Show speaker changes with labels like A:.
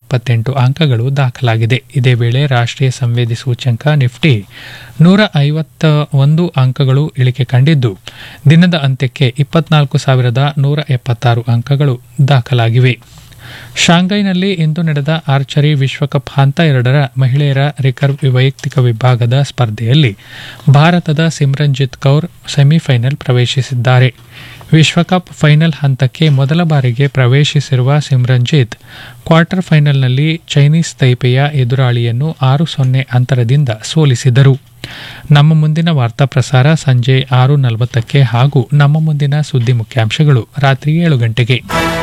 A: ಎಪ್ಪತ್ತೆಂಟು ಅಂಕಗಳು ದಾಖಲಾಗಿದೆ ಇದೇ ವೇಳೆ ರಾಷ್ಟ್ರೀಯ ಸಂವೇದಿ ಸೂಚ್ಯಂಕ ನಿಫ್ಟಿ ನೂರ ಐವತ್ತ ಒಂದು ಅಂಕಗಳು ಇಳಿಕೆ ಕಂಡಿದ್ದು ದಿನದ ಅಂತ್ಯಕ್ಕೆ ಇಪ್ಪತ್ನಾಲ್ಕು ಸಾವಿರದ ನೂರ ಎಪ್ಪತ್ತಾರು ಅಂಕಗಳು ದಾಖಲಾಗಿವೆ ಶಾಂಘೈನಲ್ಲಿ ಇಂದು ನಡೆದ ಆರ್ಚರಿ ವಿಶ್ವಕಪ್ ಹಂತ ಎರಡರ ಮಹಿಳೆಯರ ರಿಕರ್ವ್ ವೈಯಕ್ತಿಕ ವಿಭಾಗದ ಸ್ಪರ್ಧೆಯಲ್ಲಿ ಭಾರತದ ಸಿಮ್ರನ್ಜಿತ್ ಕೌರ್ ಸೆಮಿಫೈನಲ್ ಪ್ರವೇಶಿಸಿದ್ದಾರೆ ವಿಶ್ವಕಪ್ ಫೈನಲ್ ಹಂತಕ್ಕೆ ಮೊದಲ ಬಾರಿಗೆ ಪ್ರವೇಶಿಸಿರುವ ಸಿಮ್ರನ್ಜಿತ್ ಕ್ವಾರ್ಟರ್ ಫೈನಲ್ನಲ್ಲಿ ಚೈನೀಸ್ ತೈಪೆಯ ಎದುರಾಳಿಯನ್ನು ಆರು ಸೊನ್ನೆ ಅಂತರದಿಂದ ಸೋಲಿಸಿದರು ನಮ್ಮ ಮುಂದಿನ ವಾರ್ತಾ ಪ್ರಸಾರ ಸಂಜೆ ಆರು ನಲವತ್ತಕ್ಕೆ ಹಾಗೂ ನಮ್ಮ ಮುಂದಿನ ಸುದ್ದಿ ಮುಖ್ಯಾಂಶಗಳು ರಾತ್ರಿ ಏಳು ಗಂಟೆಗೆ